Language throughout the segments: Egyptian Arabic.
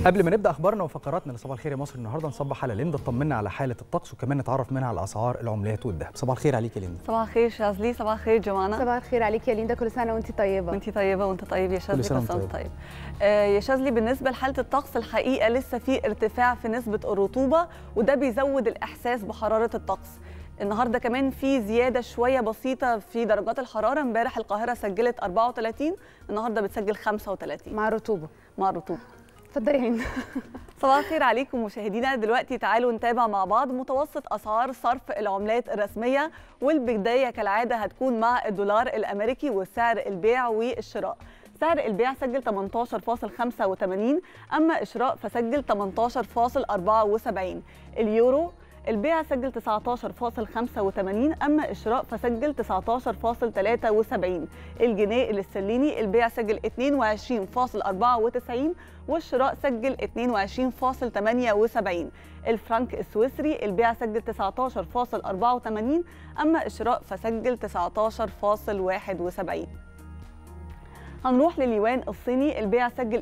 قبل ما نبدا اخبارنا وفقراتنا لصباح الخير يا مصر النهارده نصبح على ليندا تطمنا على حاله الطقس وكمان نتعرف منها على اسعار العملات والذهب صباح الخير عليك يا ليندا صباح الخير شاذلي صباح الخير جوانا صباح الخير عليك يا ليندا كل سنه وانت طيبه وانت طيبه وانت طيب يا شاذلي كل سنة وانت وانت طيب. طيب آه يا شاذلي بالنسبه لحاله الطقس الحقيقه لسه في ارتفاع في نسبه الرطوبه وده بيزود الاحساس بحراره الطقس النهارده كمان في زياده شويه بسيطه في درجات الحراره امبارح القاهره سجلت 34 النهارده بتسجل 35 مع الرطوبه مع الرطوبه اتفضلي يا هند صباح الخير عليكم مشاهدينا دلوقتي تعالوا نتابع مع بعض متوسط اسعار صرف العملات الرسميه والبدايه كالعاده هتكون مع الدولار الامريكي وسعر البيع والشراء سعر البيع سجل 18.85 اما الشراء فسجل 18.74 اليورو البيع سجل 19.85 اما الشراء فسجل 19.73 الجنيه الاسترليني البيع سجل 22.94 والشراء سجل 22.78 الفرنك السويسري البيع سجل 19.84 اما الشراء فسجل 19.71 هنروح لليوان الصيني البيع سجل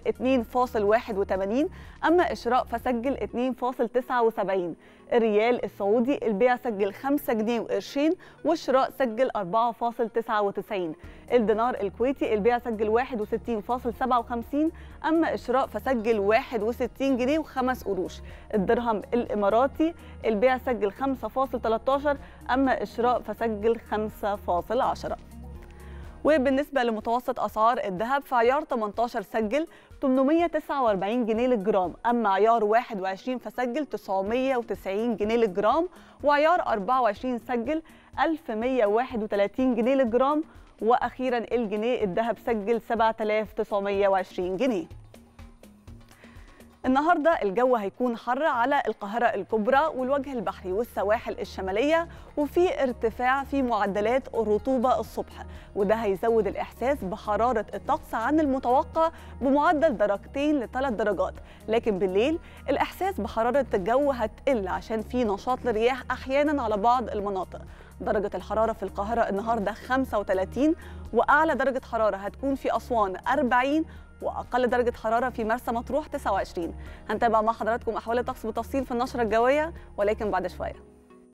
2.81 اما الشراء فسجل 2.79 الريال السعودي البيع سجل 5 جنيه وقرشين والشراء سجل 4.99 الدينار الكويتي البيع سجل 61.57 اما الشراء فسجل 61 جنيه وخمس قروش الدرهم الاماراتي البيع سجل 5.13 اما الشراء فسجل 5.10 وبالنسبة لمتوسط أسعار الذهب فعيار 18 سجل 849 جنيه للجرام أما عيار 21 فسجل 990 جنيه للجرام وعيار 24 سجل 1131 جنيه للجرام وأخيرا الجنيه الذهب سجل 7920 جنيه النهارده الجو هيكون حر على القاهره الكبرى والوجه البحري والسواحل الشماليه وفي ارتفاع في معدلات الرطوبه الصبح وده هيزود الاحساس بحراره الطقس عن المتوقع بمعدل درجتين لثلاث درجات لكن بالليل الاحساس بحراره الجو هتقل عشان في نشاط للرياح احيانا على بعض المناطق درجة الحرارة في القاهرة النهاردة 35 وأعلى درجة حرارة هتكون في أسوان 40 واقل درجه حراره في مرسى مطروح 29 هنتابع مع حضراتكم احوال الطقس بالتفصيل في النشره الجويه ولكن بعد شويه